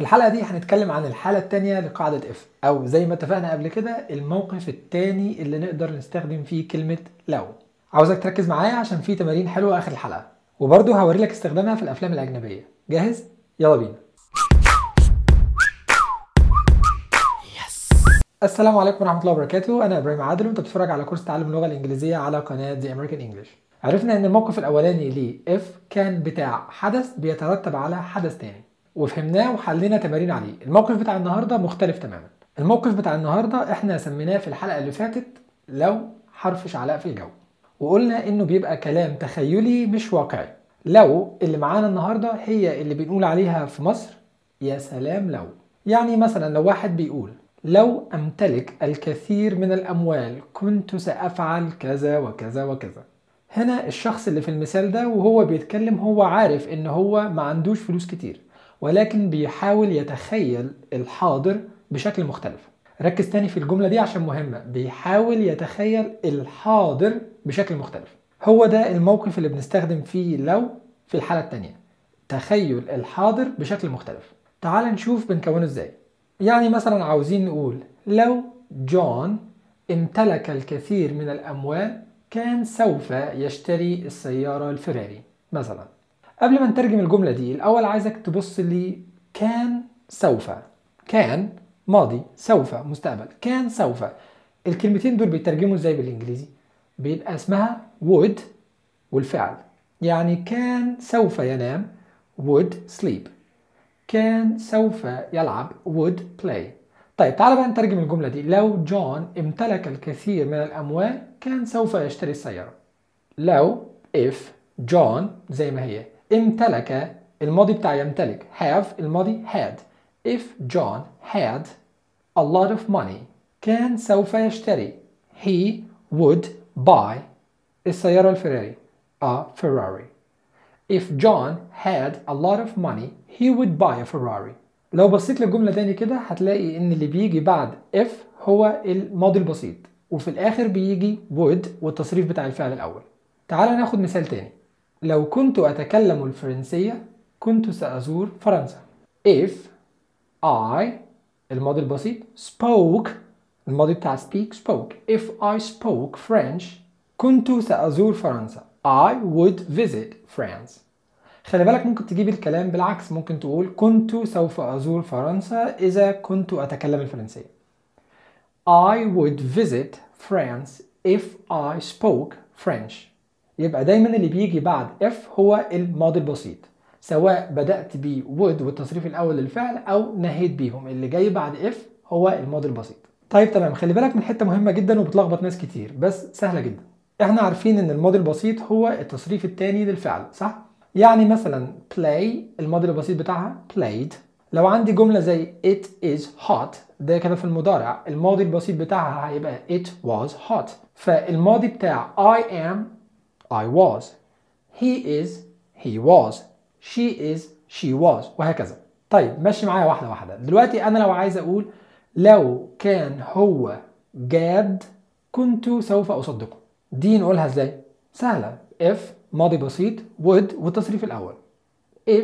في الحلقة دي هنتكلم عن الحالة التانية لقاعدة اف او زي ما اتفقنا قبل كده الموقف التاني اللي نقدر نستخدم فيه كلمة لو عاوزك تركز معايا عشان في تمارين حلوة اخر الحلقة وبرضه هوري لك استخدامها في الافلام الاجنبية جاهز؟ يلا بينا السلام عليكم ورحمة الله وبركاته أنا إبراهيم عادل وأنت بتتفرج على كورس تعلم اللغة الإنجليزية على قناة The American English عرفنا إن الموقف الأولاني ليه if كان بتاع حدث بيترتب على حدث تاني وفهمناه وحلينا تمارين عليه الموقف بتاع النهاردة مختلف تماما الموقف بتاع النهاردة إحنا سميناه في الحلقة اللي فاتت لو حرف شعلاء في الجو وقلنا إنه بيبقى كلام تخيلي مش واقعي لو اللي معانا النهاردة هي اللي بنقول عليها في مصر يا سلام لو يعني مثلا لو واحد بيقول لو أمتلك الكثير من الأموال كنت سأفعل كذا وكذا وكذا هنا الشخص اللي في المثال ده وهو بيتكلم هو عارف ان هو ما عندوش فلوس كتير ولكن بيحاول يتخيل الحاضر بشكل مختلف ركز تاني في الجملة دي عشان مهمة بيحاول يتخيل الحاضر بشكل مختلف هو ده الموقف اللي بنستخدم فيه لو في الحالة التانية تخيل الحاضر بشكل مختلف تعال نشوف بنكونه ازاي يعني مثلا عاوزين نقول لو جون امتلك الكثير من الأموال كان سوف يشتري السيارة الفراري مثلا قبل ما نترجم الجملة دي الأول عايزك تبص لي كان سوف كان ماضي سوف مستقبل كان سوف الكلمتين دول بيترجموا ازاي بالإنجليزي بيبقى اسمها would والفعل يعني كان سوف ينام would sleep كان سوف يلعب would play طيب تعال بقى نترجم الجملة دي لو جون امتلك الكثير من الأموال كان سوف يشتري السيارة لو if جون زي ما هي امتلك الماضي بتاع يمتلك have الماضي had if John had a lot of money كان سوف يشتري he would buy السيارة الفراري a Ferrari If John had a lot of money he would buy a Ferrari لو بصيت للجملة تاني كده هتلاقي ان اللي بيجي بعد if هو الماضي البسيط وفي الاخر بيجي would والتصريف بتاع الفعل الاول تعال ناخد مثال تاني لو كنت اتكلم الفرنسية كنت سأزور فرنسا if I الماضي البسيط spoke الماضي بتاع speak spoke if I spoke French كنت سأزور فرنسا I would visit France خلي بالك ممكن تجيب الكلام بالعكس ممكن تقول كنت سوف أزور فرنسا إذا كنت أتكلم الفرنسية I would visit France if I spoke French يبقى دايما اللي بيجي بعد if هو الماضي البسيط سواء بدأت ب would والتصريف الأول للفعل أو نهيت بيهم اللي جاي بعد if هو الماضي البسيط طيب تمام خلي بالك من حتة مهمة جدا وبتلخبط ناس كتير بس سهلة جدا احنا عارفين ان الماضي البسيط هو التصريف الثاني للفعل صح؟ يعني مثلا play الماضي البسيط بتاعها played لو عندي جملة زي it is hot ده كده في المضارع الماضي البسيط بتاعها هيبقى it was hot فالماضي بتاع I am I was he is he was she is she was وهكذا طيب ماشي معايا واحدة واحدة دلوقتي أنا لو عايز أقول لو كان هو جاد كنت سوف أصدقه دي نقولها ازاي؟ سهلة if ماضي بسيط would والتصريف الأول if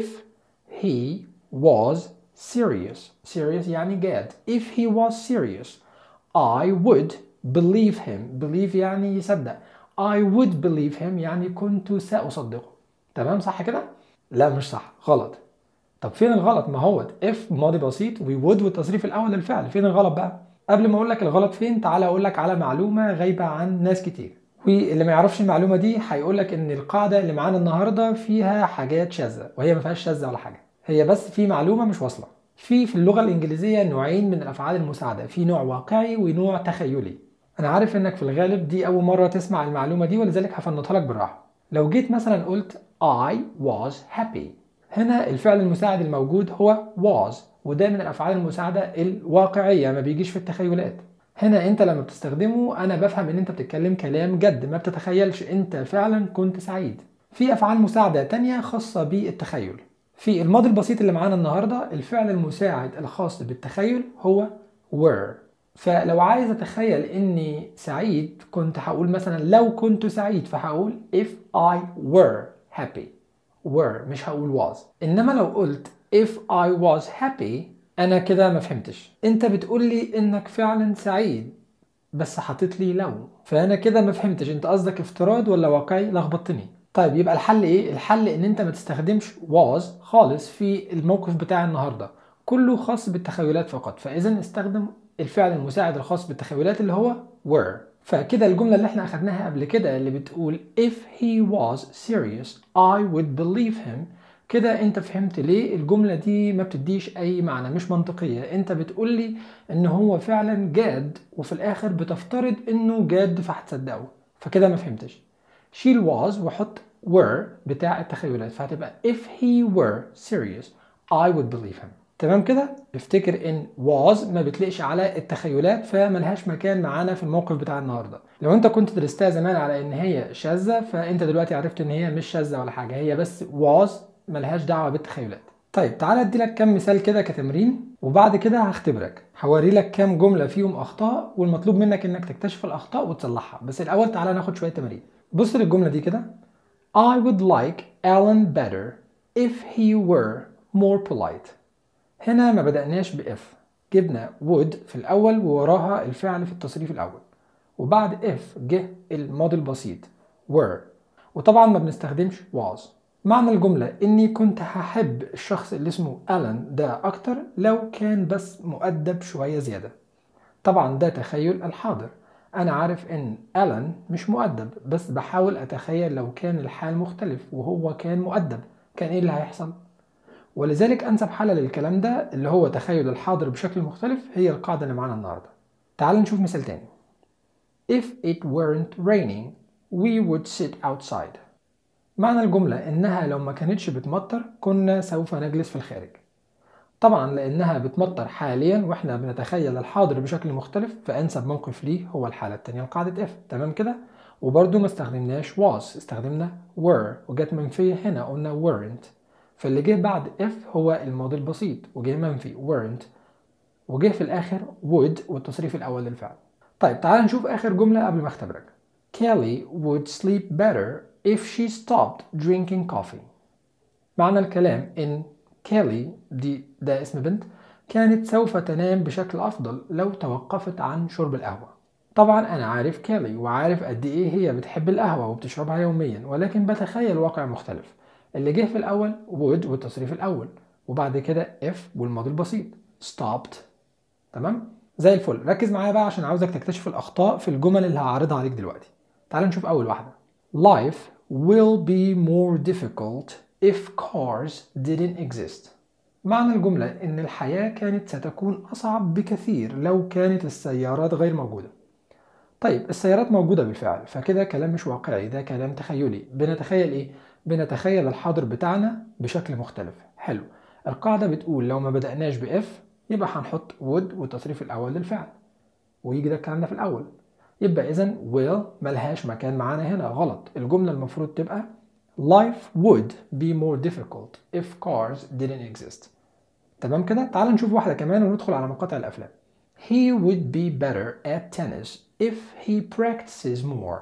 he was serious serious يعني جاد if he was serious I would believe him believe يعني يصدق I would believe him يعني كنت سأصدقه تمام صح كده؟ لا مش صح غلط طب فين الغلط ما هو if ماضي بسيط و would والتصريف الأول للفعل فين الغلط بقى؟ قبل ما أقول لك الغلط فين تعالى أقول لك على معلومة غايبة عن ناس كتير واللي ما يعرفش المعلومه دي هيقول لك ان القاعده اللي معانا النهارده فيها حاجات شاذه وهي ما فيهاش شاذه ولا حاجه هي بس في معلومه مش واصله في في اللغه الانجليزيه نوعين من الافعال المساعده في نوع واقعي ونوع تخيلي انا عارف انك في الغالب دي اول مره تسمع المعلومه دي ولذلك هفنطها لك بالراحه لو جيت مثلا قلت I was happy هنا الفعل المساعد الموجود هو was وده من الافعال المساعده الواقعيه ما بيجيش في التخيلات هنا انت لما بتستخدمه انا بفهم ان انت بتتكلم كلام جد ما بتتخيلش انت فعلا كنت سعيد في افعال مساعده تانية خاصه بالتخيل في الماضي البسيط اللي معانا النهارده الفعل المساعد الخاص بالتخيل هو were فلو عايز اتخيل اني سعيد كنت هقول مثلا لو كنت سعيد فهقول if I were happy were مش هقول was انما لو قلت if I was happy انا كده ما فهمتش انت بتقول لي انك فعلا سعيد بس حاطط لي لو فانا كده ما فهمتش انت قصدك افتراض ولا واقعي لخبطتني طيب يبقى الحل ايه الحل ان انت ما تستخدمش was خالص في الموقف بتاع النهارده كله خاص بالتخيلات فقط فاذا استخدم الفعل المساعد الخاص بالتخيلات اللي هو were فكده الجملة اللي احنا اخدناها قبل كده اللي بتقول if he was serious I would believe him كده انت فهمت ليه الجملة دي ما بتديش اي معنى مش منطقية انت بتقول لي ان هو فعلا جاد وفي الاخر بتفترض انه جاد فهتصدقه فكده ما فهمتش شيل was وحط were بتاع التخيلات فهتبقى if he were serious I would believe him تمام كده افتكر ان was ما بتليقش على التخيلات فملهاش مكان معانا في الموقف بتاع النهارده لو انت كنت درستها زمان على ان هي شاذه فانت دلوقتي عرفت ان هي مش شاذه ولا حاجه هي بس was ملهاش دعوه بالتخيلات طيب تعالى ادي لك كام مثال كده كتمرين وبعد كده هختبرك هوري لك كام جمله فيهم اخطاء والمطلوب منك انك تكتشف الاخطاء وتصلحها بس الاول تعالى ناخد شويه تمارين بص للجمله دي كده I would like Alan better if he were more polite هنا ما بدأناش بإف جبنا would في الأول ووراها الفعل في التصريف الأول وبعد if جه الماضي البسيط were وطبعا ما بنستخدمش was معنى الجملة إني كنت هحب الشخص اللي اسمه ألان ده أكتر لو كان بس مؤدب شوية زيادة طبعا ده تخيل الحاضر أنا عارف إن ألان مش مؤدب بس بحاول أتخيل لو كان الحال مختلف وهو كان مؤدب كان إيه اللي هيحصل؟ ولذلك أنسب حالة للكلام ده اللي هو تخيل الحاضر بشكل مختلف هي القاعدة اللي معانا النهاردة تعال نشوف مثال تاني If it weren't raining we would sit outside معنى الجملة إنها لو ما كانتش بتمطر كنا سوف نجلس في الخارج طبعا لأنها بتمطر حاليا وإحنا بنتخيل الحاضر بشكل مختلف فأنسب موقف ليه هو الحالة التانية لقاعدة if تمام كده وبرضو ما استخدمناش was استخدمنا were وجت منفية هنا قلنا weren't فاللي جه بعد if هو الماضي البسيط وجه منفي weren't وجه في الآخر would والتصريف الأول للفعل طيب تعال نشوف آخر جملة قبل ما اختبرك Kelly would sleep better if she stopped drinking coffee معنى الكلام إن كيلي دي ده اسم بنت كانت سوف تنام بشكل أفضل لو توقفت عن شرب القهوة طبعا أنا عارف كيلي وعارف قد إيه هي بتحب القهوة وبتشربها يوميا ولكن بتخيل واقع مختلف اللي جه في الأول would والتصريف الأول وبعد كده if والماضي البسيط stopped تمام زي الفل ركز معايا بقى عشان عاوزك تكتشف الأخطاء في الجمل اللي هعرضها عليك دلوقتي تعال نشوف أول واحدة life will be more difficult if cars didn't exist معنى الجملة إن الحياة كانت ستكون أصعب بكثير لو كانت السيارات غير موجودة طيب السيارات موجودة بالفعل فكده كلام مش واقعي ده كلام تخيلي بنتخيل إيه؟ بنتخيل الحاضر بتاعنا بشكل مختلف حلو القاعدة بتقول لو ما بدأناش بإف يبقى هنحط would والتصريف الأول للفعل ويجي ده الكلام ده في الأول يبقى إذا will ملهاش مكان معانا هنا غلط الجملة المفروض تبقى life would be more difficult if cars didn't exist تمام كده تعال نشوف واحدة كمان وندخل على مقاطع الأفلام He would be better at tennis if he practices more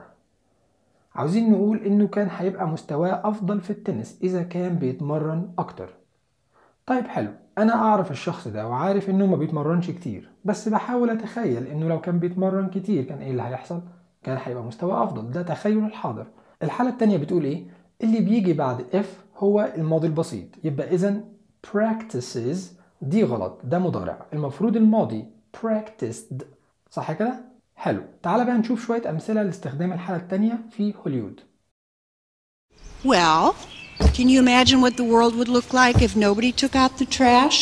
عاوزين نقول إنه كان هيبقى مستواه أفضل في التنس إذا كان بيتمرن أكتر طيب حلو أنا أعرف الشخص ده وعارف إنه ما بيتمرنش كتير بس بحاول أتخيل إنه لو كان بيتمرن كتير كان إيه اللي هيحصل؟ كان هيبقى مستواه أفضل ده تخيل الحاضر الحالة التانية بتقول إيه؟ اللي بيجي بعد if هو الماضي البسيط يبقى إذا practices دي غلط ده مضارع المفروض الماضي practiced صح كده؟ حلو تعال بقى نشوف شوية أمثلة لاستخدام الحالة التانية في هوليوود Well, can you imagine what the world would look like if nobody took out the trash?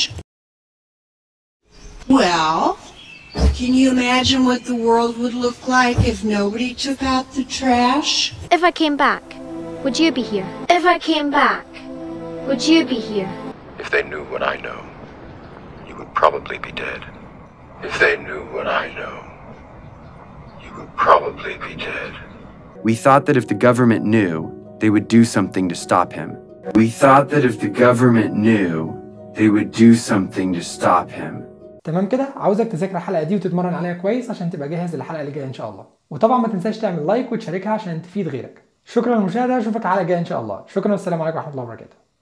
Well, can you imagine what the world would look like if nobody took out the trash? If I came back, would you be here? If I came back, would you be here? If they knew what I know, you would probably be dead. If they knew what I know, you would probably be dead. We thought that if the government knew, they would do something to stop him. We thought that if the government knew, they would do something to stop him. تمام كده عاوزك تذاكر الحلقة دي وتتمرن عليها كويس عشان تبقى جاهز للحلقة اللي جاية إن شاء الله وطبعا ما تنساش تعمل لايك وتشاركها عشان تفيد غيرك شكرا للمشاهدة اشوفك على الجاية إن شاء الله شكرا والسلام عليكم ورحمة الله وبركاته